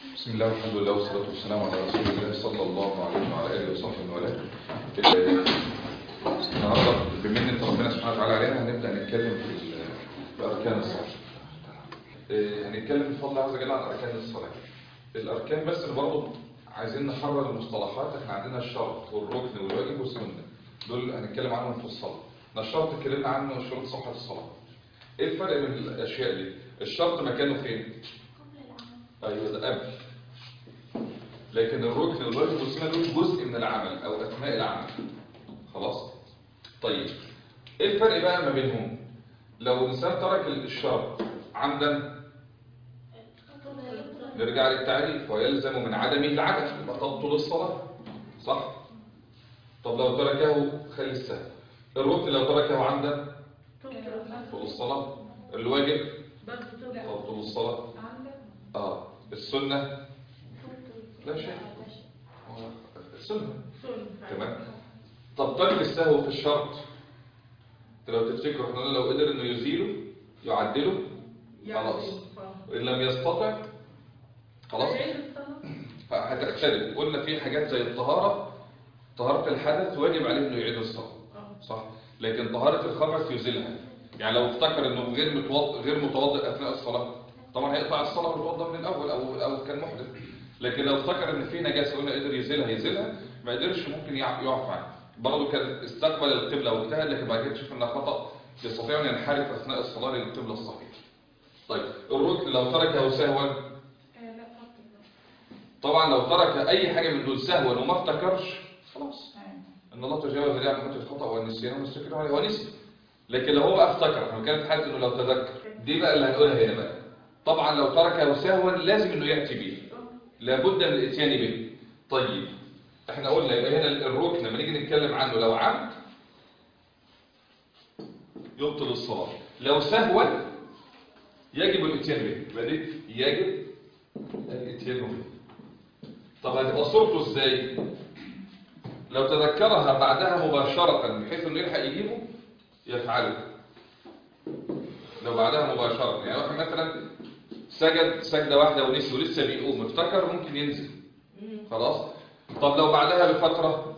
بسم الله والحمد لله والصلاة والسلام على رسول الله صلى الله عليه وعلى آله وصحبه وعلى النهارده بما ان انت ربنا سبحانه وتعالى علينا هنبدأ نتكلم في ال- في أركان الصلاة آه، هنتكلم بفضل الله عز وجل عن أركان الصلاة الأركان بس اللي برضه عايزين نحرر المصطلحات احنا عندنا الشرط والركن والواجب والسنة دول هنتكلم عنهم في الصلاة احنا الشرط اتكلمنا عنه شروط صحة الصلاة ايه الفرق بين الأشياء دي الشرط مكانه فين ايوه ده قبل لكن الركن والواجب والسنه دول جزء من العمل او اثناء العمل خلاص طيب ايه الفرق بقى ما بينهم لو انسان ترك الشرط عمدا نرجع للتعريف ويلزم من عدمه العدم يبقى تبطل الصلاه صح طب لو تركه خلي السهل الركن لو تركه عمدا تبطل الصلاه الواجب تبطل الصلاه اه السنه لا شيء هو السنه تمام طب ترك السهو في الشرط انت لو تفتكروا احنا قلنا لو قدر انه يزيله يعدله خلاص وان لم يستطع خلاص هتختلف قلنا في حاجات زي الطهارة طهارة الحدث واجب عليه انه يعيد الصلاة صح لكن طهارة الخبث يزيلها يعني لو افتكر انه غير متوضئ غير متوضئ اثناء الصلاة طبعا هيقطع الصلاة ويتوضا من الاول او او كان محدث لكن لو افتكر ان في نجاسة قلنا قدر يزيلها يزيلها ما قدرش ممكن يع- يعفى عنها برضه كان استقبل القبلة واجتهد لكن بعد كده شاف انها خطأ يستطيع ان ينحرف اثناء الصلاة للقبلة الصحيحة طيب الركن لو تركه سهوا طبعا لو ترك اي حاجة من دول سهوا وما افتكرش خلاص ان الله تجاوز لي عن الخطأ والنسيان والمستكبر عليه ونسي لكن لو هو بقى افتكر احنا كانت حاله انه لو تذكر دي بقى اللي هنقولها هنا بقى طبعا لو تركه سهوا لازم انه ياتي به لابد من الاتيان به طيب احنا قلنا يبقى هنا الركن لما نيجي نتكلم عنه لو عمد يبطل الصلاه لو سهوا يجب الاتيان به يبقى دي يجب الاتيان به طب هتبقى صورته ازاي لو تذكرها بعدها مباشرة بحيث انه يلحق يجيبه يفعله لو بعدها مباشرة يعني واحد مثلا سجد سجدة واحدة ونسي ولسه بيقوم افتكر ممكن ينزل خلاص طب لو بعدها بفترة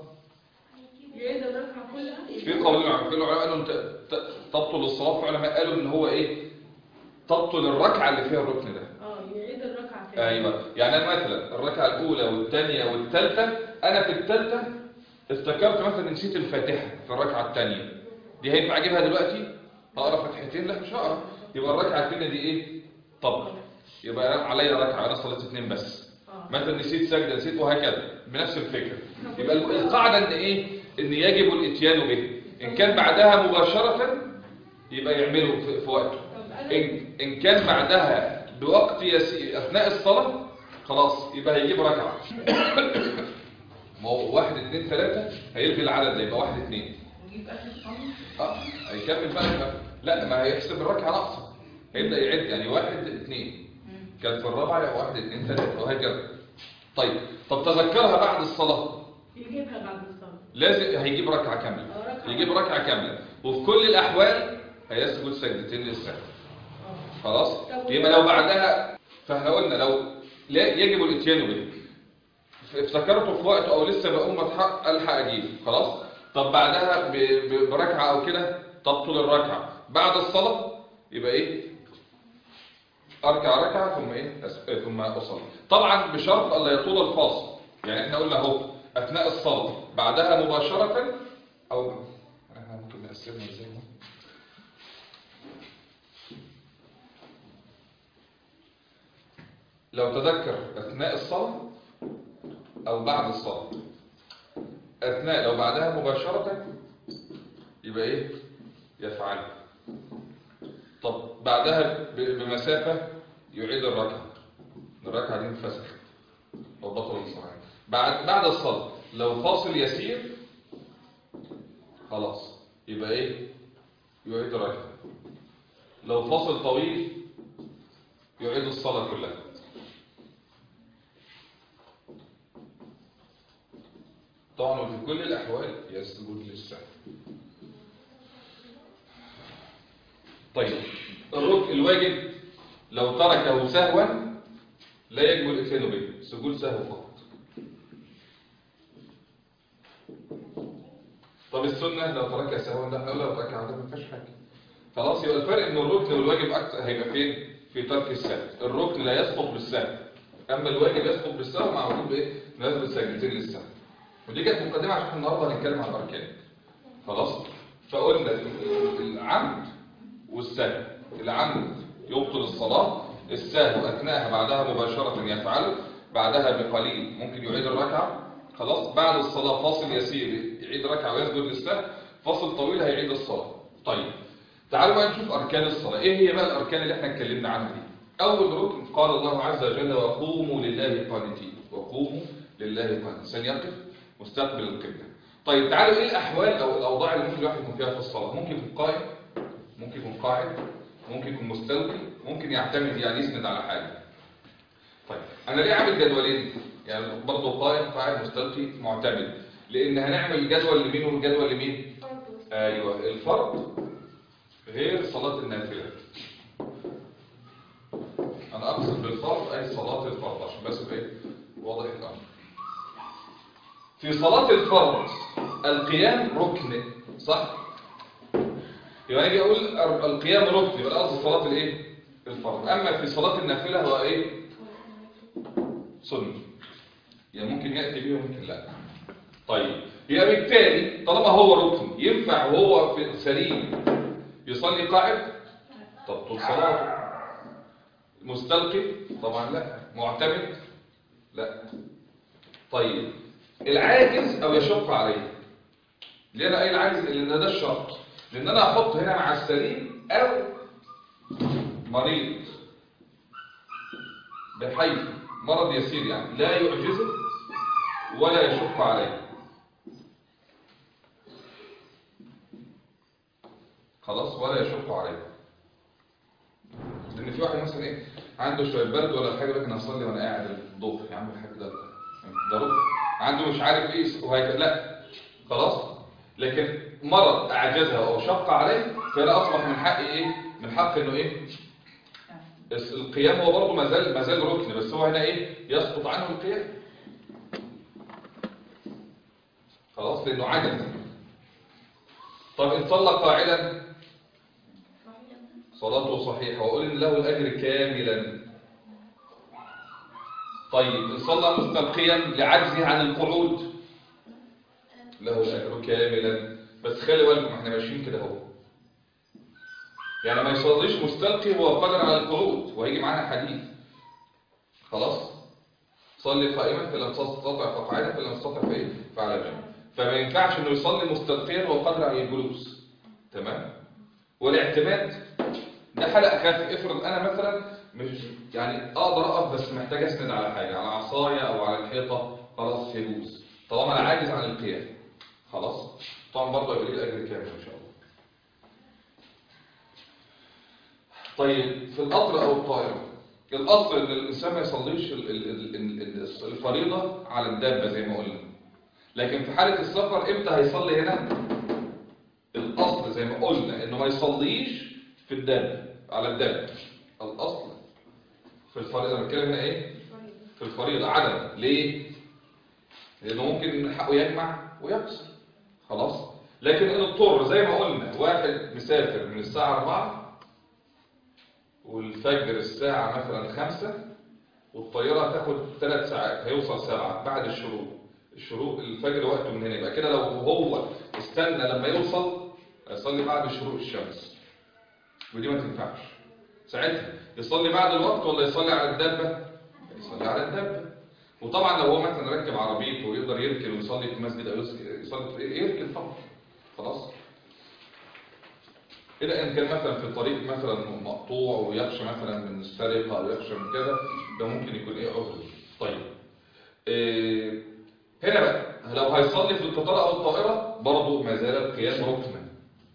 في قولين عن في العلماء قالوا انت ت- تبطل الصلاة في علماء قالوا ان هو ايه تبطل الركعة اللي فيها الركن ده ايوه يعني انا مثلا الركعه الاولى والثانيه والثالثه انا في الثالثه افتكرت مثلا نسيت الفاتحه في الركعه الثانيه دي هينفع اجيبها دلوقتي اقرا فتحتين لا مش هقرا يبقى الركعه الثانيه دي ايه طب يبقى عليا ركعه انا صليت اثنين بس مثلا نسيت سجده نسيت وهكذا بنفس الفكره يبقى القاعده ان ايه ان يجب الاتيان به ان كان بعدها مباشره يبقى يعمله في, في وقته إن, إن كان بعدها بوقت يسير أثناء الصلاة خلاص يبقى هيجيب ركعة ما هو واحد اتنين تلاتة هيلغي العدد ده يبقى واحد اتنين اه هيكمل بقى يبقى لا ما هيحسب الركعة ناقصة هيبدأ يعد يعني واحد اتنين كان في الرابعة يبقى واحد اتنين تلاتة وهكذا طيب طب تذكرها بعد الصلاة يجيبها بعد الصلاة لازم هيجيب ركعة كاملة آه، ركعة. يجيب ركعة كاملة وفي كل الأحوال هيسجد سجدتين للسهو خلاص طب يبقى لو بعدها فاحنا قلنا لو لا يجب الاتيان به افتكرته في وقته او لسه بقوم اتحق الحق اجيبه خلاص طب بعدها ب- ب- بركعه او كده تبطل الركعه بعد الصلاه يبقى ايه اركع ركعه ثم ايه أس- ثم اصلي طبعا بشرط الا يطول الفاصل يعني احنا قلنا اهو اثناء الصلاه بعدها مباشره او احنا ممكن نقسمها ازاي لو تذكر أثناء الصلاة أو بعد الصلاة أثناء لو بعدها مباشرة يبقى إيه يفعل طب بعدها ب- بمسافة يعيد الركعة الركعة دي انفسخت أو بطل الصلاة بعد بعد الصلاة لو فاصل يسير خلاص يبقى إيه يعيد الركعة لو فاصل طويل يعيد الصلاة كلها طبعا وفي كل الأحوال يسجد للسهو طيب الركن الواجب لو تركه سهوا لا يجب الاتيان به سجود سهو فقط طب السنة لو تركها سهوا لا أو لو تركها عمدا ما فيهاش حاجة خلاص يبقى الفرق ان الركن والواجب أكتر هيبقى فين في ترك السهو الركن لا يسقط بالسهو اما الواجب يسقط بالسهو مع وجود ايه نزل سجدتين للسهو ودي كانت مقدمة عشان النهارده هنتكلم عن الاركان خلاص فقلنا العمد والسهو العمد يبطل الصلاة السهو أثناءها بعدها مباشرة يفعل بعدها بقليل ممكن يعيد الركعة خلاص بعد الصلاة فاصل يسير يعيد ركعة ويسجد للسهو فاصل طويل هيعيد الصلاة طيب تعالوا بقى نشوف أركان الصلاة إيه هي بقى الأركان اللي احنا اتكلمنا عنها دي أول ركن قال الله عز وجل وقوموا لله قانتين وقوموا لله قانتين سنيقف مستقبل القبلة طيب تعالوا إيه الأحوال أو الأوضاع اللي ممكن الواحد يكون فيها في الصلاة ممكن يكون قائم ممكن يكون قاعد ممكن يكون مستلقي ممكن يعتمد يعني يسند على حاجة طيب أنا ليه عامل جدولين يعني برضه قائم قاعد مستلقي معتمد لأن هنعمل جدول لمين والجدول لمين أيوة الفرض غير صلاة النافلة أنا أقصد بالفرض أي صلاة الفرض عشان بس يبقى إيه واضح الأمر في صلاة الفرض القيام ركن صح؟ يبقى اجي اقول القيام ركن يبقى قصدي صلاه الايه الفرض اما في صلاه النافله هو ايه سنه يعني ممكن ياتي به وممكن لا طيب يبقى بالتالي طالما هو ركن ينفع وهو في سليم يصلي قاعد طب طول صلاته مستلقي طبعا لا معتمد لا طيب العاجز او يشق عليه ليه انا قايل عاجز لان ده الشرط لان انا احط هنا مع السليم او مريض بحيث مرض يسير يعني لا يعجزه ولا يشق عليه خلاص ولا يشق عليه لان في واحد مثلا ايه عنده شويه برد ولا حاجه لكن هصلي وانا قاعد الظهر يا عم الحاج ده ده ركن عنده مش عارف ايه وهيك لا خلاص لكن مرض اعجزها او شق عليه فلا اصبح من حق ايه من حق انه ايه القيام هو برضه ما زال ما زال ركن بس هو هنا ايه يسقط عنه القيام خلاص لانه عجز طب ان صلى قاعدا صلاته صحيحه واقول ان له الاجر كاملا طيب ان صلى مستلقيا لعجزه عن القعود له الاجر كاملا بس خلي بالكم احنا ماشيين كده اهو يعني ما يصليش مستلقي وهو قادر على القعود وهيجي معانا حديث خلاص صلي قائما فلم تستطع فقاعدا فلم تستطع فايه فعلى جنب فما ينفعش انه يصلي مستلقيا وهو قادر على الجلوس تمام والاعتماد ده حلقه خف افرض انا مثلا مش يعني اقدر اقف بس محتاج اسند على حاجه على عصايه او على الحيطه خلاص يجوز طالما انا عاجز عن القيام خلاص طبعا برضه يبقى ليه الاجر كامل ان شاء الله طيب في القطر او الطائره الاصل ان الانسان ما يصليش ال- ال- ال- ال- الفريضه على الدابه زي ما قلنا لكن في حاله السفر امتى هيصلي هنا الاصل زي ما قلنا انه ما يصليش في الدابه على الدابه الاصل في الفريضه انا بتكلم هنا ايه في الفريضه عدم ليه لانه ممكن حقه يجمع ويقصر خلاص لكن ان اضطر زي ما قلنا واحد مسافر من الساعه 4 والفجر الساعه مثلا 5 والطياره هتاخد 3 ساعات هيوصل 7 بعد الشروق الشروق الفجر وقته من هنا يبقى كده لو هو استنى لما يوصل هيصلي بعد شروق الشمس ودي ما تنفعش ساعتها يصلي بعد الوقت ولا يصلي على الدابه يصلي على الدابه وطبعا لو هو مثلا ركب عربيته ويقدر يركن ويصلي في مسجد او يصلي في يركن طبعا خلاص إلى إن كان مثلا في طريق مثلا مقطوع ويخشى مثلا من السرقة أو يخشى من كذا ده ممكن يكون إيه عذر طيب إيه هنا بقى لو هيصلي في القطار أو الطائرة برضه ما زال القيام ركنا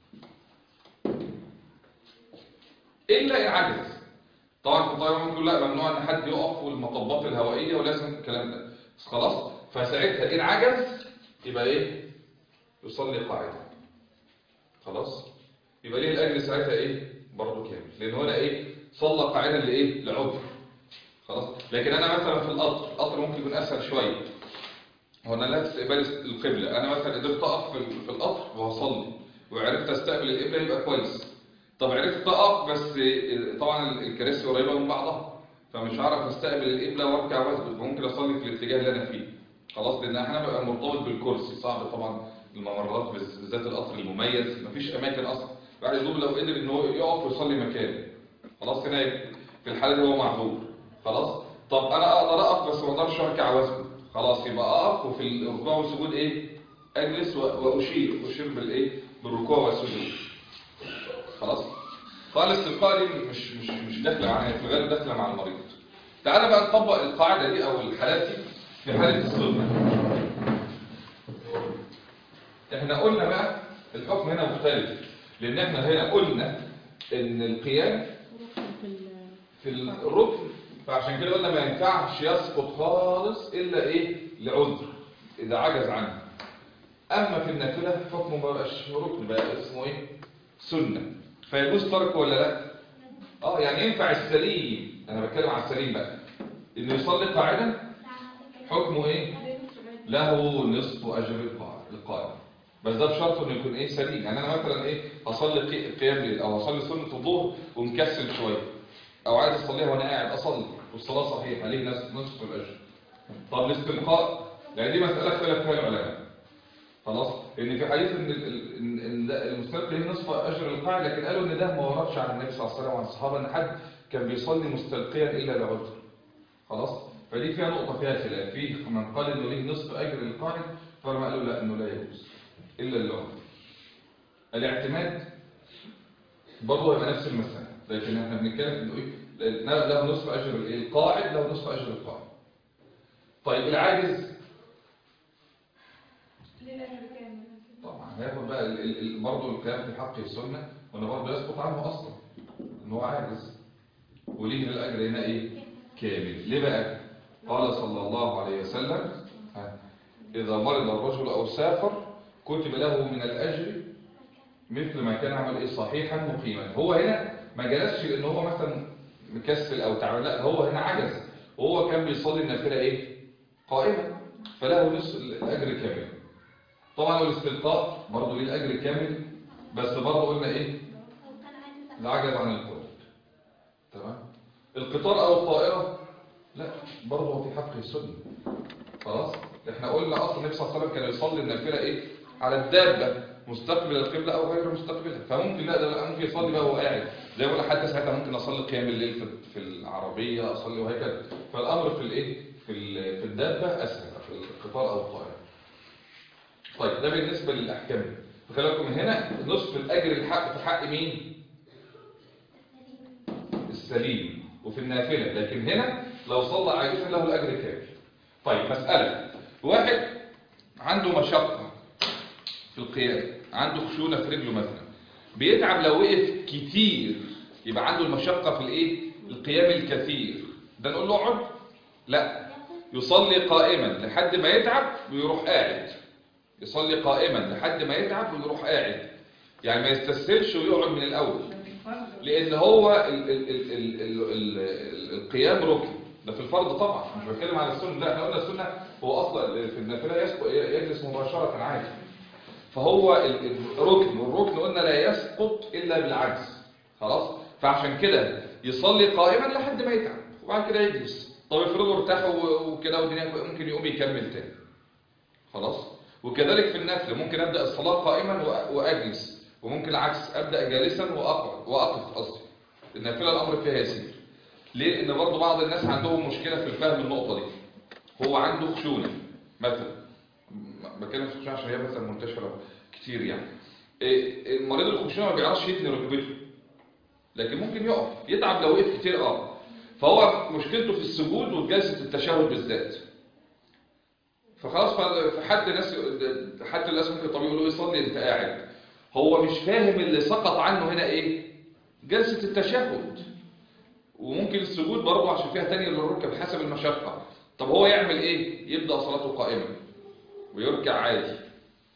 إلا إن عجز طبعا في الطائرة ممكن لا ممنوع إن حد يقف والمطبات الهوائية ولازم الكلام ده بس خلاص فساعتها إن عجز يبقى إيه يصلي قاعدة خلاص يبقى ليه الاجر ساعتها ايه برضه كامل لان هو ايه صلى قاعدا لايه لعذر خلاص لكن انا مثلا في القطر القطر ممكن يكون اسهل شويه هو انا لا استقبال القبله انا مثلا قدرت اقف في ال- في القطر وهصلي وعرفت استقبل القبله يبقى كويس طب عرفت اقف بس طبعا الكراسي قريبه من بعضها فمش هعرف استقبل القبله وارجع واسجد فممكن اصلي في الاتجاه اللي انا فيه خلاص لان احيانا ببقى مرتبط بالكرسي صعب طبعا الممرات بالذات القطر المميز مفيش اماكن اصلا بعد يدوب لو قدر ان هو يقف ويصلي مكانه خلاص هنا في الحاله دي هو معذور خلاص طب انا اقدر اقف بس ما اقدرش اركع واسجد خلاص يبقى اقف وفي الركوع والسجود ايه اجلس و- واشير اشير بالايه بالركوع والسجود خلاص قال الاستلقاء دي مش مش مش داخله معانا في الغالب داخله مع المريض تعالى بقى نطبق القاعده دي او الحالات دي في حاله السنه احنا قلنا بقى الحكم هنا مختلف لان احنا هنا قلنا ان القيام في الركن فعشان كده قلنا ما ينفعش يسقط خالص الا ايه لعذر اذا عجز عنه اما في النافله حكمه ما بقاش ركن بقى اسمه ايه سنه فيجوز تركه ولا لا اه يعني ينفع السليم انا بتكلم عن السليم بقى انه يصلي قاعدا حكمه ايه له نصف اجر القائم القائم بس ده بشرط انه يكون ايه سليم يعني انا مثلا ايه هصلي قي- قيام ليل او هصلي سنه الظهر ومكسل شويه او عايز اصليها وانا قاعد اصلي والصلاه صحيحه ليه نصف نصف الاجر طب الاستلقاء يعني دي مساله اختلف فيها العلماء خلاص لان في حديث ان ال- ال- ان إن ده المستلقي له نصف اجر القاعد لكن قالوا ان ده ما وردش عن النبي صلى الله عليه وسلم وعن الصحابه ان حد كان بيصلي مستلقيا الا لعذر خلاص فدي فيها نقطه فيها خلاف في من قال انه ليه نصف اجر القاعد فما قالوا لا انه لا يجوز الا للعذر الاعتماد برضه هيبقى نفس المسألة لكن احنا بنتكلم انه ايه له له نصف اجر الايه القاعد له نصف اجر القاعد طيب العاجز طبعا هياخد بقى ال- ال- ال- برضه القيام في حق السنه وانه برضه يسقط عنه اصلا ان هو عاجز وليه الاجر هنا ايه كامل ليه بقى قال صلى الله عليه وسلم ها، اذا مرض الرجل او سافر كتب له من الاجر مثل ما كان عمل ايه صحيحا مقيما هو هنا ما جلسش لان هو مثلا مكسل او تعبان لا هو هنا عجز وهو كان بيصلي النافله ايه قائما فله نصف الاجر كامل طبعا والاستلقاء برضه ليه الاجر كامل بس برضه قلنا ايه العجز عن القرب تمام القطار او الطائره لا برضه هو في حق السنه خلاص احنا قلنا اصلا النبي صلى الله عليه وسلم كان يصلي النافله ايه على الدابه مستقبل القبله او غير مستقبلها فممكن لا ده ممكن يصلي بقى وهو قاعد زي ما بقول حتى ساعتها ممكن اصلي قيام الليل في- في العربيه اصلي وهكذا فالامر في الايه في ال- في الدابه اسهل في القطار او الطائره طيب ده بالنسبه للاحكام خلي بالكم من هنا نصف الاجر الحق في حق مين السليم وفي النافله لكن هنا لو صلى عاجزا له الاجر كامل طيب مساله واحد عنده مشقه في القيام عنده خشونه في رجله مثلا بيتعب لو وقف كتير يبقى عنده المشقه في الايه القيام الكثير ده نقول له اقعد لا يصلي قائما لحد ما يتعب ويروح قاعد يصلي قائما لحد ما يتعب ويروح قاعد يعني ما يستسهلش ويقعد من الاول لان هو ال ال ال ال ال ال ال القيام ركن ده في الفرض طبعا مش بتكلم على السنه لا احنا قلنا السنه هو اصلا في النافله يسقط يجلس مباشره عادي فهو ال- ال- ركن والركن قلنا لا يسقط الا بالعجز خلاص فعشان كده يصلي قائما لحد ما يتعب وبعد كده يجلس طب افرضوا ارتاح و- وكده والدنيا ممكن يقوم يكمل تاني خلاص وكذلك في النفل ممكن ابدا الصلاه قائما وأ- واجلس وممكن العكس ابدا جالسا واقعد واقف قصدي النافله الامر فيها يسير ليه لان برضه بعض الناس عندهم مشكله في الفهم النقطه دي هو عنده خشونه مثلا م- بتكلم في خشونه عشان هي مثلا منتشره كتير يعني إيه، المريض الخشونه ما بيعرفش يتني ركبته لكن ممكن يقف يتعب لو وقف كتير اه فهو مشكلته في السجود وجلسه التشهد بالذات فخلاص ف- فحد ناس حتى الناس ممكن طبيعي يقولوا يصلي انت قاعد هو مش فاهم اللي سقط عنه هنا ايه جلسه التشهد وممكن السجود برضه عشان فيها تانية للركب حسب المشقة طب هو يعمل ايه يبدأ صلاته قائما ويركع عادي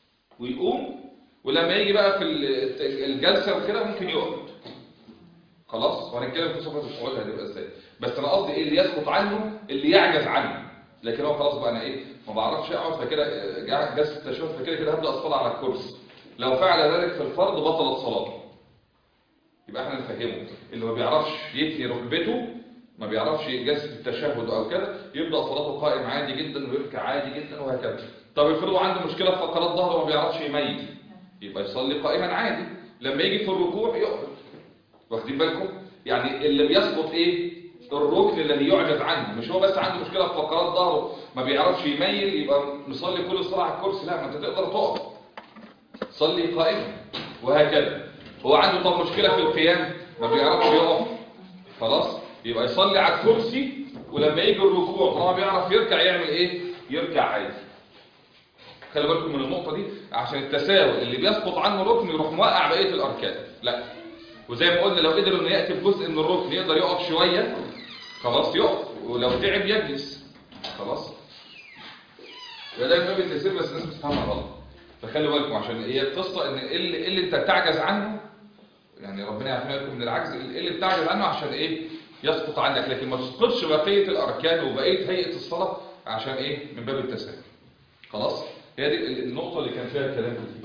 ويقوم ولما يجي بقى في ال- الجلسة وكده ممكن يقعد خلاص وهنتكلم في صفة القعود هتبقى ازاي بس انا قصدي ايه اللي يسقط عنه اللي يعجز عنه لكن هو خلاص بقى انا ايه ما بعرفش اقعد فكده آه، جلسه التشهد فكده كده هبدا اصلي على الكرسي لو فعل ذلك في الفرض بطلت صلاته يبقى احنا نفهمه اللي ما بيعرفش يتني ركبته ما بيعرفش جلسه التشهد او كده يبدا صلاته قائم عادي جدا ويركع عادي جدا وهكذا طب افرضوا عنده مشكله في فقرات ظهره وما بيعرفش يميل يبقى يصلي قائما عادي لما يجي في الركوع يقف واخدين بالكم يعني اللي بيسقط ايه الركن الذي يعجز عنه مش هو بس عنده مشكله في فقرات ظهره ما بيعرفش يميل يبقى نصلي كل الصلاه على الكرسي لا ما انت تقدر تقف صلي قائما وهكذا هو عنده طب مشكله في القيام ما بيعرفش يقف خلاص يبقى يصلي على الكرسي ولما يجي الركوع طالما بيعرف يركع يعمل ايه يركع عادي خلي بالكم من النقطة دي عشان التساوي اللي بيسقط عنه ركن يروح موقع بقية الأركان لا وزي ما قلنا لو قدر انه يأتي بجزء من الركن يقدر يقف شوية خلاص يقف ولو تعب يجلس خلاص يبقى ده باب التيسير بس الناس بتفهمها غلط فخلي بالكم عشان هي القصة ان ايه اللي, إيه اللي انت بتعجز عنه يعني ربنا يعافينا لكم من العجز ايه اللي بتعجز عنه عشان ايه يسقط عنك لكن ما تسقطش بقية الأركان وبقية هيئة الصلاة عشان ايه من باب التساهل خلاص هي دي النقطة اللي كان فيها الكلام فيه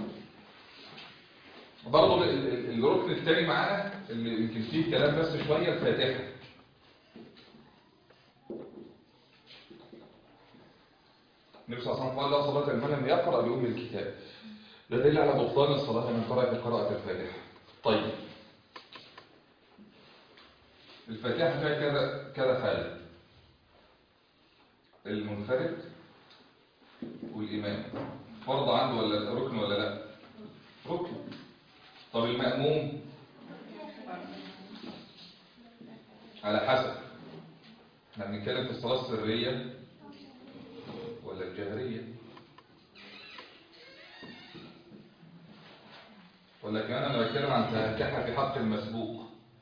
برضه ال- ال- الركن الثاني معانا اللي يمكن فيه كلام بس شوية الفاتحة النبي صلى الله عليه وسلم قال لا صلاة لمن لم يقرأ بأم الكتاب ده دليل على بطلان الصلاة من قرأ بقراءة الفاتحة طيب الفاتحة فيها كذا كذا حالة المنفرد والإمام فرض عنده ولا ركن ولا لا ركن طب المأموم على حسب احنا بنتكلم في الصلاة السرية ولا الجهرية ولا كمان انا بتكلم عن تهكحة في حق المسبوق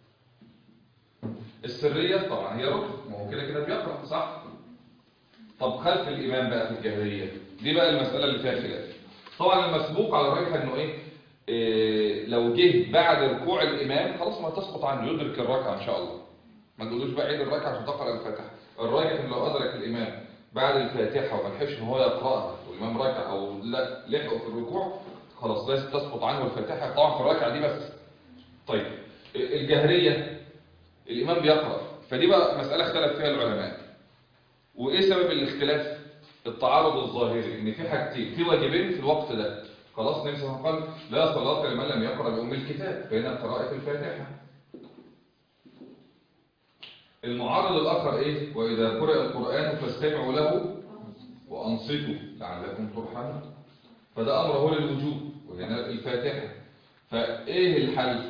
السرية طبعا هي ركن ما هو كده كده بيقرأ صح طب خلف الإمام بقى في الجاهلية دي بقى المسألة اللي فيها خلاف طبعا المسبوق على الراجح انه ايه, إيه لو جه بعد ركوع الإمام خلاص ما تسقط عنه يدرك الركعة ان شاء الله ما تقولوش بقى عيد الركعة عشان تقرأ الفاتحة الراجح ان لو أدرك الإمام بعد الفاتحة وما لحقش ان هو يقرأها والإمام ركع أو لا لحقه في الركوع خلاص لازم تسقط عنه الفاتحة طبعا في الركعة دي بس طيب الجاهرية الإمام بيقرأ فدي بقى مسألة اختلف فيها العلماء وإيه سبب الاختلاف التعارض الظاهري إن في حاجتين في واجبين في الوقت ده خلاص النبي صلى الله عليه وسلم قال لا صلاة لمن لم يقرأ بأم الكتاب بين قراءة الفاتحة المعارض الآخر إيه وإذا قرأ القرآن فاستمعوا له وأنصتوا لعلكم ترحمون فده أمر هو للوجوب وهنا الفاتحة فإيه الحل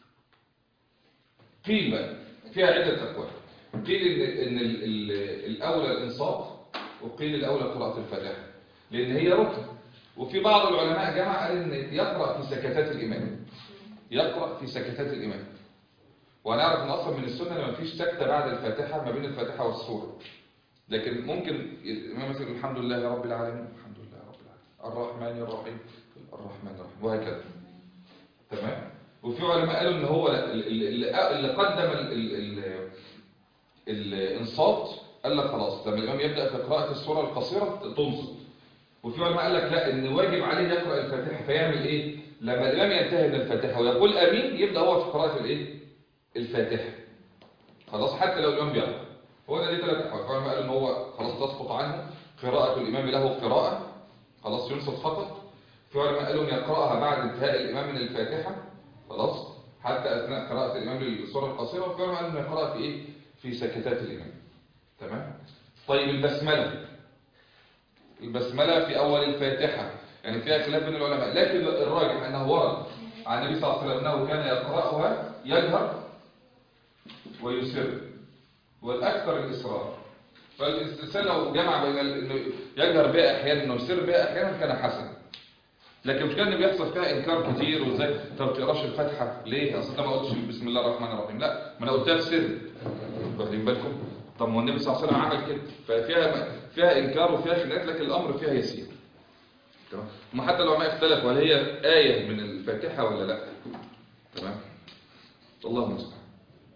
قيل بقى فيها عدة أقوال قيل إن, إن ال ال الأولى الإنصات وقيل الأولى قراءة الفاتحة لأن هي ركن وفي بعض العلماء جمع قال إن يقرأ في سكتات الإمام يقرأ في سكتات الإمام ونعرف ان اصلا من السنه ان مفيش سكته بعد الفاتحه ما بين الفاتحه والسوره لكن ممكن الامام مثلا الحمد لله رب العالمين الحمد لله رب العالمين الرحمن الرحيم الرحمن الرحيم وهكذا تمام وفي علماء قالوا ان هو اللي اللي قدم ال ال ال الانصات قال لك خلاص لما الامام يبدا في قراءه السوره القصيره تنصت وفي علماء قال لك لا ان واجب عليه يقرا الفاتحه فيعمل ايه لما الامام ينتهي من الفاتحه ويقول امين يبدا هو في قراءه الايه الفاتحة خلاص حتى لو الإمام بيقرأ هو ده دي ثلاث أحوال فهو قال إن هو خلاص تسقط عنه قراءة الإمام له قراءة خلاص ينصت فقط في علماء قالوا إن يقرأها بعد انتهاء الإمام من الفاتحة خلاص حتى أثناء قراءة الإمام للسورة القصيرة وفي علماء قالوا إنه يقرأها في إيه في سكتات الإمام تمام طيب البسملة البسملة في أول الفاتحة يعني فيها خلاف بين العلماء لكن الراجح أنه ورد عن النبي صلى الله عليه وسلم أنه كان يقرأها يجهر ويسر والأكثر الإصرار فالاسترسال لو جمع بين انه يجهر بها احيانا انه يسر بها احيانا كان حسن لكن مش كان بيحصل فيها انكار كتير وازاي انت ما بتقراش الفاتحه ليه اصل انت ما قلتش بسم الله الرحمن الرحيم لا ما انا قلتها في سر واخدين بالكم طب ما النبي صلى الله عليه وسلم عمل كده ففيها فيها انكار وفيها خلاف لكن الامر فيها يسير تمام وما حتى العلماء اختلفوا هل هي ايه من الفاتحه ولا لا تمام الله المستعان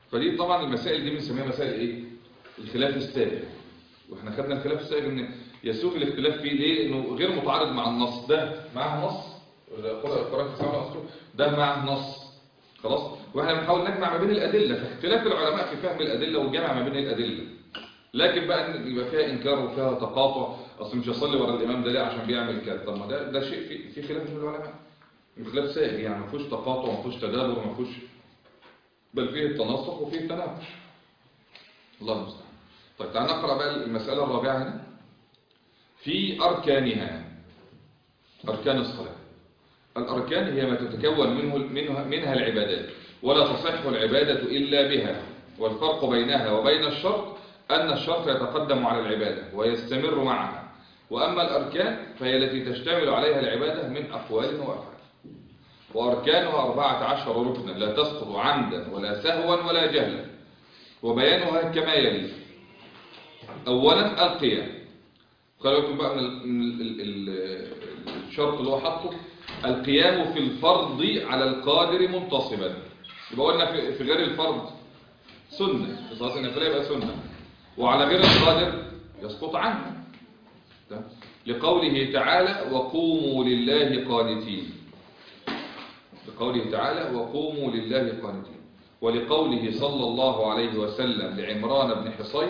فدي طبعا المسائل دي بنسميها مسائل ايه الخلاف السائغ واحنا خدنا الخلاف السائغ ان يسوق الاختلاف فيه ليه انه غير متعارض مع النص ده معاه نص القرآن في سبع أسطر ده معاه نص خلاص واحنا بنحاول نجمع ما بين الأدلة فاختلاف العلماء في فهم الأدلة والجمع ما بين الأدلة لكن بقى ان يبقى فيها انكار وفيها تقاطع اصل مش هصلي ورا الامام ده ليه عشان بيعمل كده طب ما ده ده شيء في في خلاف من العلماء خلاف سائغ يعني ما فيهوش تقاطع ما فيهوش تدابر ما فيهوش بل فيه التناسق وفيه التناقش الله المستعان طيب تعال نقرا بقى المساله الرابعه هنا في اركانها اركان الصلاه الاركان هي ما تتكون منه منها, منها العبادات ولا تصح العباده الا بها والفرق بينها وبين الشرط أن الشرط يتقدم على العبادة ويستمر معها وأما الأركان فهي التي تشتمل عليها العبادة من أقوال وأفعال وأركانها أربعة عشر ركنا لا تسقط عمدا ولا سهوا ولا جهلا وبيانها كما يلي أولا القيام خلوا لكم بقى من ال- ال- ال- الشرط اللي هو حطه القيام في الفرض على القادر منتصبا يبقى قلنا في في غير الفرض سنة في صلاة النافلة يبقى سنة وعلى غير القادر يسقط عنه ده. لقوله تعالى وقوموا لله قانتين لقوله تعالى وقوموا لله قانتين ولقوله صلى الله عليه وسلم لعمران بن حصين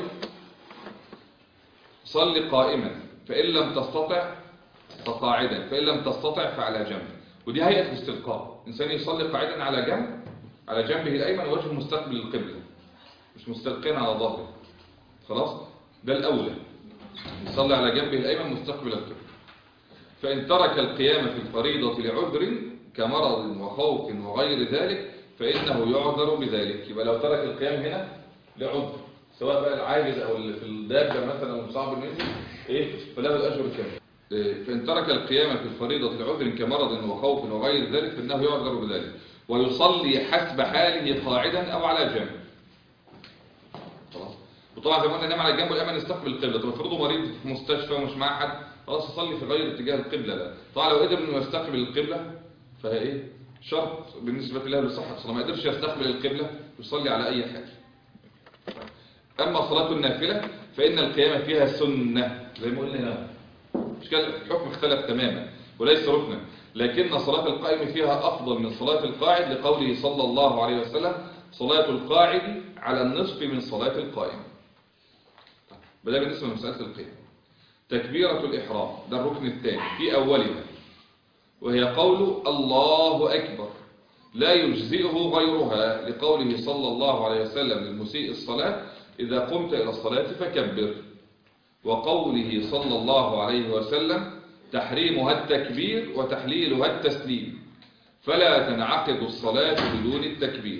صل قائما فإن لم تستطع فقاعدا فإن لم تستطع فعلى جنب ودي هيئة الاستلقاء إنسان يصلي قاعدا على جنب على جنبه الأيمن وجهه مستقبل القبلة مش مستلقين على ظهره خلاص ده الأولى يصلي على جنبه الأيمن مستقبل القبلة فإن ترك القيام في الفريضة لعذر كمرض وخوف وغير ذلك فإنه يعذر بذلك يبقى لو ترك القيام هنا لعذر سواء بقى العاجز أو اللي في الدابة مثلا أو صعب النزل إيه فله الأجر الكامل إيه، فإن ترك القيام في الفريضة لعذر كمرض وخوف وغير ذلك فإنه يعذر بذلك ويصلي حسب حاله قاعدا أو على جنب خلاص وطبعا زي ما قلنا نام على الجنب والايمن يستقبل القبله طب افرضوا مريض في مستشفى ومش معاه حد خلاص يصلي في غير اتجاه القبله ده طبعا لو قدر انه يستقبل القبله فهي ايه شرط بالنسبه له لصحه الصلاه ما قدرش يستقبل القبله يصلي على اي حاجه اما صلاه النافله فان القيام فيها سنه زي ما قلنا هنا مش كده الحكم اختلف تماما وليس ركنا لكن صلاه القائم فيها افضل من صلاه القاعد لقوله صلى الله عليه وسلم صلاه القاعد على النصف من صلاه القائم بدأ بالنسبة لمسألة القيام تكبيرة الإحرام ده الركن الثاني في أولها وهي قول الله أكبر لا يجزئه غيرها لقوله صلى الله عليه وسلم للمسيء الصلاة إذا قمت إلى الصلاة فكبر وقوله صلى الله عليه وسلم تحريمها التكبير وتحليلها التسليم فلا تنعقد الصلاة بدون التكبير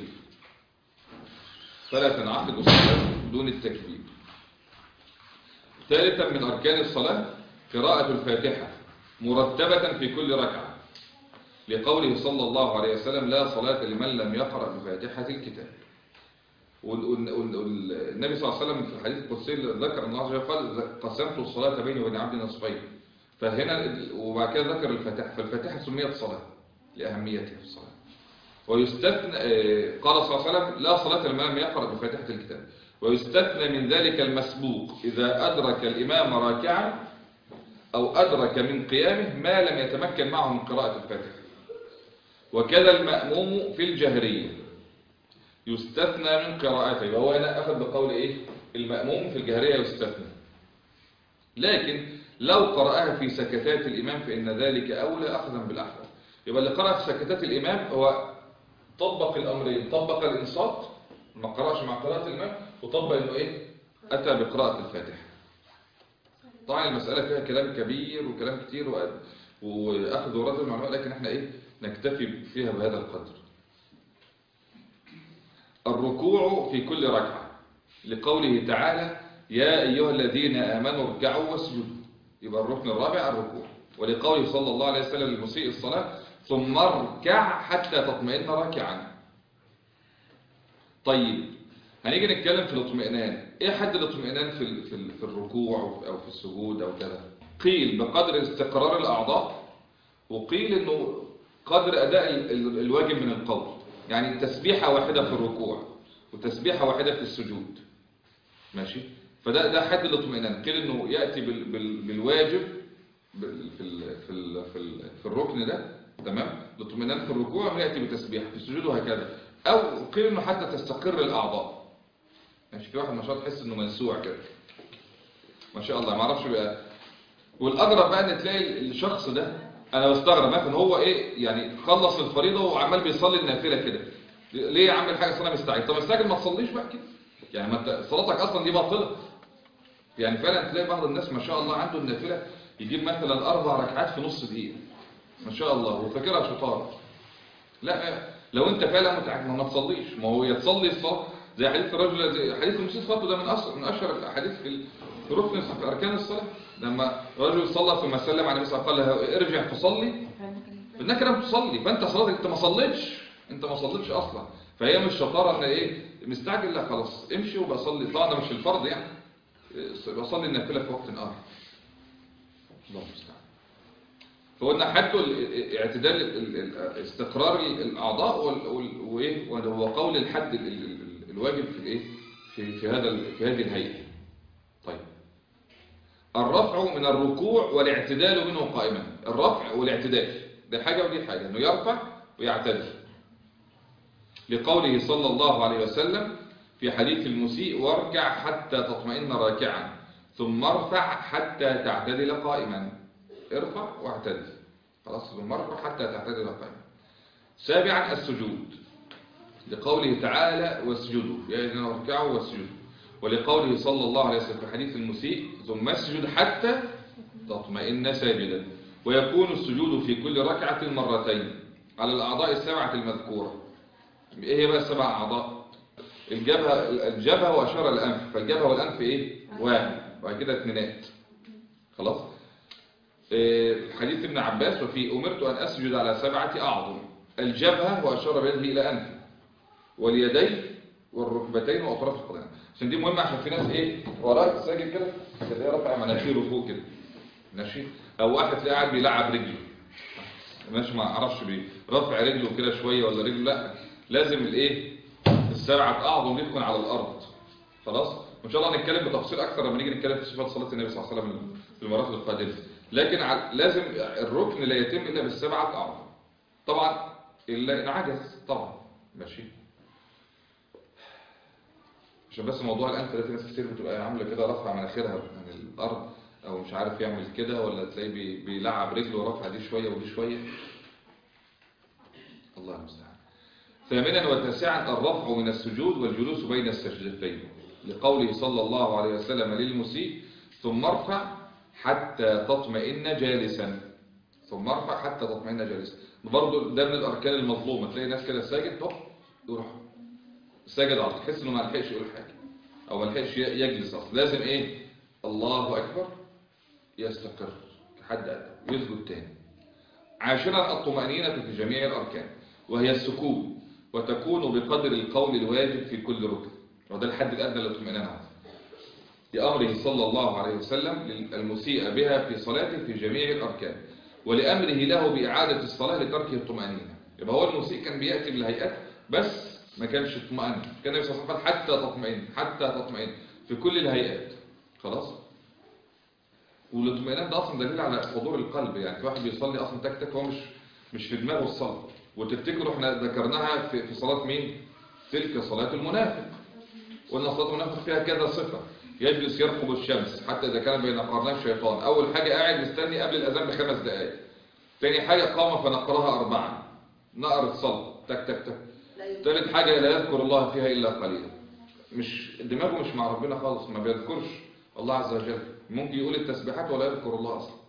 فلا تنعقد الصلاة بدون التكبير ثالثا من أركان الصلاة قراءة الفاتحة مرتبة في كل ركعة لقوله صلى الله عليه وسلم لا صلاة لمن لم يقرأ بفاتحة الكتاب والنبي صلى الله عليه وسلم في الحديث القدسي ذكر أن الله قال قسمت الصلاة بيني وبين عبدي نصفين فهنا وبعد كده ذكر الفاتحة فالفاتحة سميت صلاة لأهميتها في الصلاة ويستثنى قال صلى الله عليه وسلم لا صلاة لمن لم يقرأ بفاتحة الكتاب ويستثنى من ذلك المسبوق إذا أدرك الإمام راكعا أو أدرك من قيامه ما لم يتمكن معه من قراءة الفاتحة وكذا المأموم في الجهرية يستثنى من قراءته وهو هنا أخذ بقول إيه المأموم في الجهرية يستثنى لكن لو قرأها في سكتات الإمام فإن ذلك أولى أخذا بالأحوال يبقى اللي قرأ في سكتات الإمام هو طبق الأمرين طبق الإنصات ما قرأش مع قراءة الإمام وطبق إنه إيه أتى بقراءة الفاتحة طبعا المسألة فيها كلام كبير وكلام كتير وأ- وأخذ ورد المعلومات لكن احنا إيه نكتفي فيها بهذا القدر الركوع في كل ركعة لقوله تعالى يا أيها الذين آمنوا اركعوا واسجدوا يبقى الركن الرابع الركوع ولقوله صلى الله عليه وسلم للمسيء الصلاة ثم اركع حتى تطمئن راكعا طيب هنيجي نتكلم في الاطمئنان ايه حد الاطمئنان في ال- في ال- في الركوع او في السجود او كذا قيل بقدر استقرار الاعضاء وقيل انه قدر اداء ال- ال- الواجب من القول يعني تسبيحه واحده في الركوع وتسبيحة واحدة في السجود ماشي فده ده حد الاطمئنان قيل انه يأتي بال بال بالواجب بال في ال في ال في, ال في الركن ده تمام الاطمئنان في الركوع ويأتي بتسبيح في السجود وهكذا او قيل انه حتى تستقر الاعضاء ماشي في واحد ما شاء الله تحس انه منسوع كده ما شاء الله ما اعرفش بقى والاغرب بقى ان تلاقي الشخص ده انا بستغرب مثلا هو ايه يعني خلص الفريضه وعمال بيصلي النافله كده ليه يا عم الحاجه صلاه مستعجل طب مستعجل ما تصليش بقى كده يعني ما انت صلاتك اصلا دي باطله يعني فعلا تلاقي بعض الناس ما شاء الله عنده النافله يجيب مثلا اربع ركعات في نص دقيقه ما شاء الله وفاكرها شطاره لا لو انت فعلا متعجل ما تصليش ما هو يتصلي الصلاه زي حديث الرجل زي حديث المسيء صلاته ده من اشهر من اشهر الاحاديث في في ركن في اركان الصلاه لما رجل صلى ثم سلم على النبي قال له ارجع تصلي فانك لم تصلي فانت صلاتك انت ما صليتش انت ما صليتش اصلا فهي مش شطاره ان ايه مستعجل لا خلاص امشي وبصلي طبعا ده مش الفرض يعني بصلي النافله في وقت اخر الله المستعان فقلنا حتى اعتدال استقرار الاعضاء وايه وهو قول الحد الواجب في الايه في في هذا في هذه الهيئه طيب الرفع من الركوع والاعتدال منه قائما الرفع والاعتدال ده حاجه ودي حاجه انه يرفع ويعتدل لقوله صلى الله عليه وسلم في حديث المسيء واركع حتى تطمئن راكعا ثم ارفع حتى تعتدل قائما ارفع واعتدل خلاص ثم ارفع حتى تعتدل قائما سابعا السجود لقوله تعالى واسجدوا يا اذن اركعوا واسجدوا ولقوله صلى الله عليه وسلم في حديث المسيء ثم اسجد حتى تطمئن ساجدا ويكون السجود في كل ركعة مرتين على الأعضاء السبعة المذكورة ايه هي بقى السبع أعضاء الجبهة الجبهة وأشار الأنف فالجبهة والأنف ايه واحد وبعد كده اثنينات خلاص إيه حديث ابن عباس وفي أمرت أن أسجد على سبعة أعظم الجبهة وأشار بيده إلى أنف واليدين والركبتين وأطراف القدمين عشان دي مهمة عشان في ناس ايه وراك ساجد كده تلاقيه رافع مناخيره فوق كده ماشي او واحد تلاقيه قاعد بيلعب رجله ماشي ما اعرفش بيه رافع رجله كده شويه ولا رجله لا لازم الايه السبعه اعظم دي تكون على الارض خلاص وان شاء الله هنتكلم بتفصيل اكثر لما نيجي نتكلم في صفات صلاه النبي صلى الله عليه وسلم في المرات القادمه لكن لازم الركن لا يتم الا بالسبعه اعظم طبعا الا ان عجز طبعا ماشي عشان بس موضوع الانف ده في ناس كتير بتبقى عامله كده رافعه مناخيرها من الارض او مش عارف يعمل كده ولا تلاقيه بي بيلعب رجله ورافع دي شويه ودي شويه الله المستعان ثامنا وتاسعا الرفع من السجود والجلوس بين السجدتين لقوله صلى الله عليه وسلم للمسيء ثم ارفع حتى تطمئن جالسا ثم ارفع حتى تطمئن جالسا برضه ده من الاركان المظلومه تلاقي ناس كده ساجد طب يروح ساجد على تحس انه ما لحقش يقول حاجه او ما لحقش يجلس اصلا لازم ايه الله اكبر يستقر لحد ادنى ويسجد تاني عاشرا الطمأنينة في جميع الاركان وهي السكون وتكون بقدر القول الواجب في كل ركن وده الحد الادنى للاطمئنان عنه لأمره صلى الله عليه وسلم المسيء بها في صلاته في جميع الأركان ولأمره له بإعادة الصلاة لتركه الطمأنينة يبقى هو المسيء كان بيأتي بالهيئات بس ما كانش اطمئن كان النبي صلى الله عليه وسلم حتى تطمئن حتى تطمئن في كل الهيئات خلاص والاطمئنان ده اصلا دليل على حضور القلب يعني في واحد بيصلي اصلا تك تك هو مش مش في دماغه الصلاه وتفتكروا احنا ذكرناها في, في صلاه مين تلك صلاه المنافق قلنا صلاه المنافق فيها كذا صفه يجلس يرقب الشمس حتى اذا كان بين قرني الشيطان اول حاجه قاعد مستني قبل الاذان بخمس دقائق ثاني حاجه قام فنقرها اربعا نقر الصلاه تك تك تك ثالث حاجة لا يذكر الله فيها إلا قليلا مش دماغه مش مع ربنا خالص ما بيذكرش الله عز وجل ممكن يقول التسبيحات ولا يذكر الله أصلا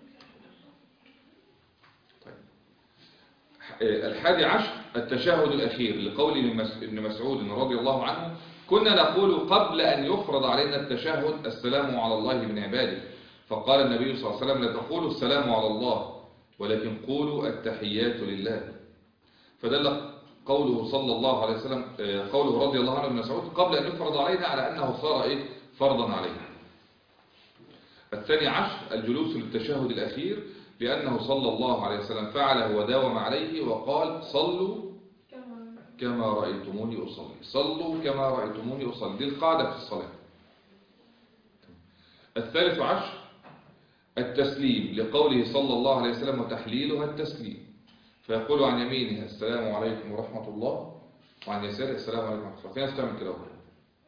طيب. الحادي عشر التشهد الأخير لقول ابن مسعود رضي الله عنه كنا نقول قبل أن يفرض علينا التشهد السلام على الله من عباده فقال النبي صلى الله عليه وسلم لا تقولوا السلام على الله ولكن قولوا التحيات لله فدل قوله صلى الله عليه وسلم قوله رضي الله عنه ابن مسعود قبل أن يفرض علينا على أنه صار إيه فرضا علينا الثاني عشر الجلوس للتشهد الأخير لأنه صلى الله عليه وسلم فعله وداوم عليه وقال صلوا كما رأيتموني أصلي صلوا كما رأيتموني أصلي دي القاعدة في الصلاة الثالث عشر التسليم لقوله صلى الله عليه وسلم وتحليلها التسليم فيقول عن يمينه السلام عليكم ورحمة الله وعن يساره السلام عليكم ورحمة الله في ناس تعمل كده أهو.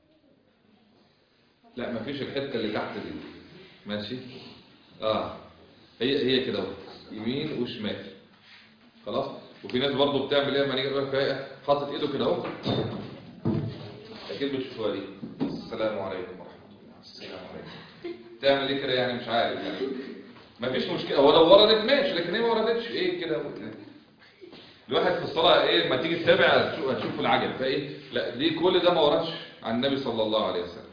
لا مفيش الحتة اللي تحت دي ماشي اه هي هي كده اهو يمين وشمال خلاص وفي ناس برضو بتعمل ايه لما نيجي نقول لك ايه حاطط ايده كده اهو اكيد بتشوفوها دي السلام عليكم ورحمه الله السلام عليكم تعمل ايه كده يعني مش عارف يعني مفيش مشكله هو لو وردت ماشي لكن هي ما وردتش ايه كده وكده الواحد في الصلاه ايه لما تيجي تتابع هتشوف هتشوف العجب فايه لا دي كل ده ما وردش عن النبي صلى الله عليه وسلم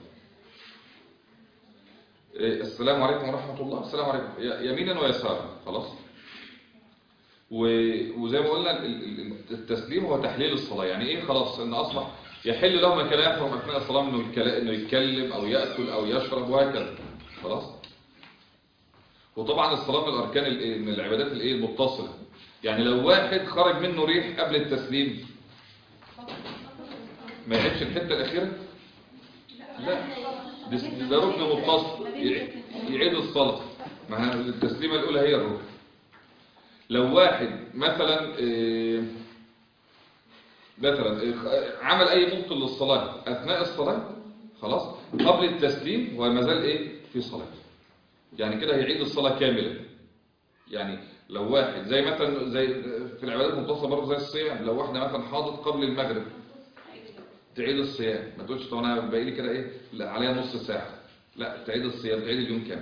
إيه، السلام عليكم ورحمة الله السلام عليكم ي- يمينا ويسارا خلاص و- وزي ما قلنا ال- ال- ال- التسليم هو تحليل الصلاة يعني ايه خلاص ان اصبح يحل له ما كان يحرم اثناء الصلاة انه يتكل- انه يتكلم او يأكل او يشرب وهكذا خلاص وطبعا الصلاة من الاركان ال- من العبادات الايه المتصلة يعني لو واحد خرج منه ريح قبل التسليم ما يعيدش الحتة الأخيرة لا ده- ده ركن متصل يع- يعيد الصلاة ما هي التسليمة الأولى هي الركن لو واحد مثلا آه، مثلا آه، عمل أي مبطل للصلاة أثناء الصلاة خلاص قبل التسليم هو ما زال إيه في صلاة يعني كده هيعيد الصلاة كاملة يعني لو واحد زي مثلا زي في العبادات المتصلة برضه زي الصيام لو واحدة مثلا حاضت قبل المغرب تعيد الصيام ما تقولش طب انا باقي لي كده ايه لا عليها نص ساعة لا تعيد الصيام تعيد اليوم كامل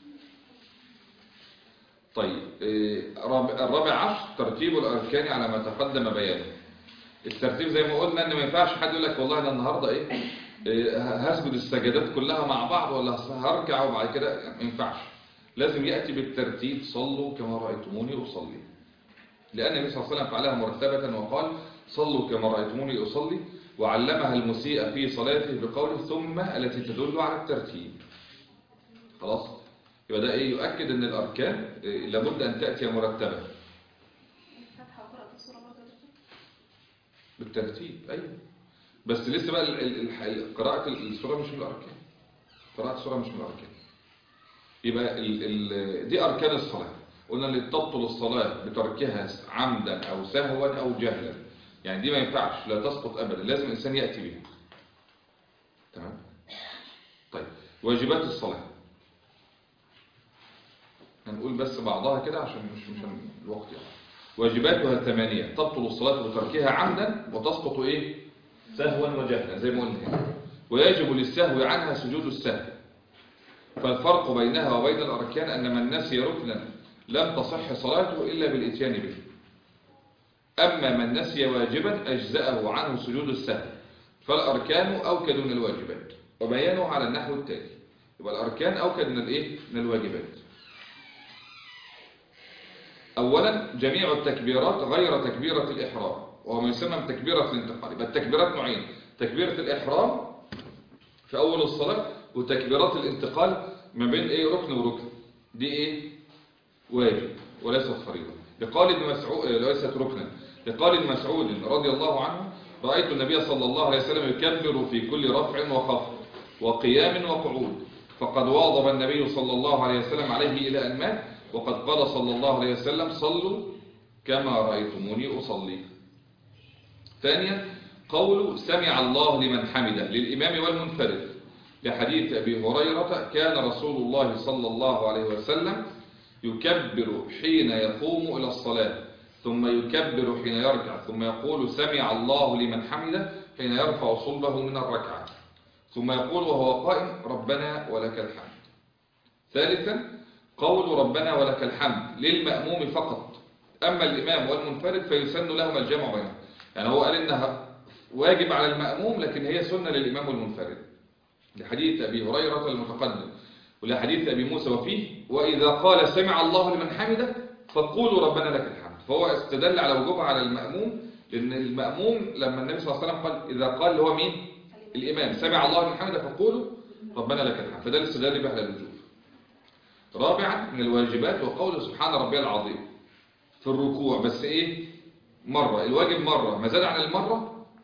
طيب إيه، رابع- الرابع عشر ترتيب الأركان على ما تقدم بيانه الترتيب زي ما قلنا ان ما ينفعش حد يقول لك والله انا النهارده ايه إيه، هسجد السجدات كلها مع بعض ولا هركع وبعد كده يعني ما ينفعش لازم يأتي بالترتيب صلوا كما رأيتموني أصلي لأن النبي صلى الله عليه وسلم فعلها مرتبة وقال صلوا كما رأيتموني أصلي وعلمها المسيء في صلاته بقوله ثم التي تدل على الترتيب خلاص يبقى ده ايه يؤكد ان الاركان إيه، لابد ان تاتي مرتبه الفتحة وقراءة السورة برضه يا دكتور؟ بالترتيب ايوه بس لسه بقى ال- ال- ال- قراءه السوره مش من الاركان قراءه السوره مش من الاركان يبقى ال ال دي اركان الصلاه قلنا اللي تبطل الصلاه بتركها عمدا او سهوا او جهلا يعني دي ما ينفعش لا تسقط ابدا لازم الانسان ياتي بها تمام طيب واجبات الصلاه هنقول بس بعضها كده عشان مش مش هن- الوقت يعني واجباتها ثمانية تبطل الصلاة بتركها عمدا وتسقط ايه سهوا وجهلا زي ما قلنا هنا. ويجب للسهو عنها سجود السهو فالفرق بينها وبين الأركان أن من نسي ركنا لم تصح صلاته إلا بالإتيان به أما من نسي واجبا أجزأه عنه سجود السهو فالأركان أوكد من الواجبات وبيانه على النحو التالي يبقى الأركان أوكد من الإيه؟ من الواجبات أولا جميع التكبيرات غير تكبيرة الإحرام وهو ما يسمى بتكبيرة الانتقال يبقى التكبيرات نوعين تكبيرة الإحرام في أول الصلاة وتكبيرات الانتقال ما بين إيه ركن وركن دي إيه واجب وليست فريضة لقال ابن مسعود ليست ركنا لقال ابن مسعود رضي الله عنه رأيت النبي صلى الله عليه وسلم يكبر في كل رفع وخفض وقيام وقعود فقد واظب النبي صلى الله عليه وسلم عليه إلى أن مات وقد قال صلى الله عليه وسلم صلوا كما رأيتموني أصلي ثانيا قول سمع الله لمن حمده للإمام والمنفرد لحديث أبي هريرة كان رسول الله صلى الله عليه وسلم يكبر حين يقوم إلى الصلاة ثم يكبر حين يركع ثم يقول سمع الله لمن حمده حين يرفع صلبه من الركعة ثم يقول وهو قائم ربنا ولك الحمد ثالثا قول ربنا ولك الحمد للمأموم فقط أما الإمام والمنفرد فيسن لهما الجمع بينهم يعني هو قال إنها واجب على المأموم لكن هي سنة للإمام والمنفرد لحديث أبي هريرة المتقدم ولحديث أبي موسى وفيه وإذا قال سمع الله لمن حمده فقولوا ربنا لك الحمد فهو استدل على وجوبها على المأموم لأن المأموم لما النبي صلى الله عليه وسلم قال إذا قال اللي هو مين الإمام سمع الله لمن حمده فقولوا ربنا لك الحمد فده الاستدلال به على الوجوب رابعا من الواجبات وقول سبحان ربي العظيم في الركوع بس ايه مرة الواجب مرة ما زاد عن المرة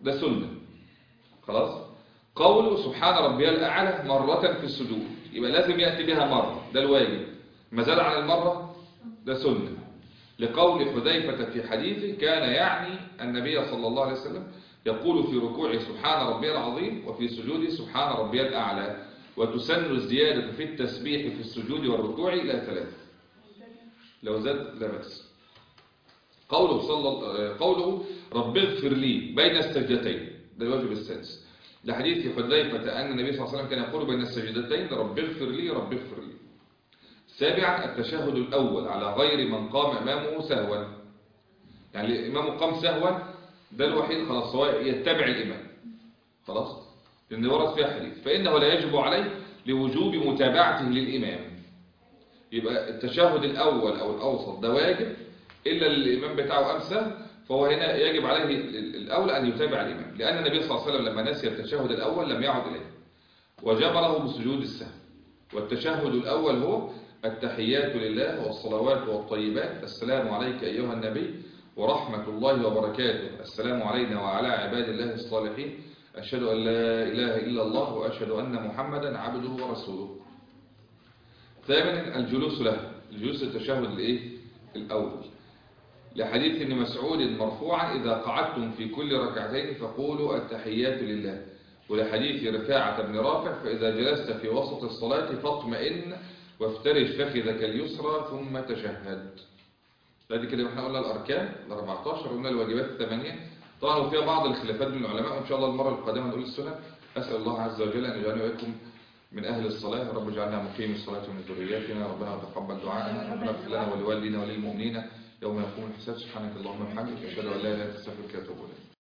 ده سنة خلاص قوله سبحان ربي الأعلى مرة في السجود يبقى لازم يأتي بها مرة ده الواجب ما زال عن المرة ده سنة لقول حذيفة في حديثه كان يعني النبي صلى الله عليه وسلم يقول في ركوعه سبحان ربي العظيم وفي سجوده سبحان ربي الأعلى وتسن الزيادة في التسبيح في السجود والركوع إلى ثلاثة لو زاد لا بأس قوله صلى قوله رب اغفر لي بين السجدتين ده الواجب السادس لحديث حذيفة أن النبي صلى الله عليه وسلم كان يقول بين السجدتين رب اغفر لي رب اغفر لي سابعا التشهد الأول على غير من قام أمامه سهوا يعني الإمام قام سهوا ده الوحيد خلاص هو يتبع الإمام خلاص لأن ورد فيها حديث فإنه لا يجب عليه لوجوب متابعته للإمام يبقى التشهد الأول أو الأوسط ده واجب إلا الإمام بتاعه أمسى فهو هنا يجب عليه الأولى أن يتابع الإمام لأن النبي صلى الله عليه وسلم لما نسي التشهد الأول لم يعد إليه وجبره بسجود السهو والتشهد الأول هو التحيات لله والصلوات والطيبات السلام عليك أيها النبي ورحمة الله وبركاته السلام علينا وعلى عباد الله الصالحين أشهد أن لا إله إلا الله وأشهد أن محمدا عبده ورسوله ثامنا الجلوس له الجلوس التشهد الإيه؟ الأول لحديث ابن مسعود مرفوعا إذا قعدتم في كل ركعتين فقولوا التحيات لله ولحديث رفاعة بن رافع فإذا جلست في وسط الصلاة فاطمئن وافترش فخذك اليسرى ثم تشهد هذه كده احنا قلنا الأركان ال 14 قلنا الواجبات الثمانية طبعا فيها بعض الخلافات من العلماء وإن شاء الله المرة القادمة نقول السنة أسأل الله عز وجل أن يجعلني وإياكم من أهل الصلاة رب اجعلنا مقيم الصلاة من ذرياتنا ربنا تقبل دعاءنا ربنا اغفر لنا ولوالدينا وللمؤمنين يوم يقوم الحساب سبحانك اللهم وبحمدك أشهد أن لا إله إلا أنت أستغفرك وأتوب إليك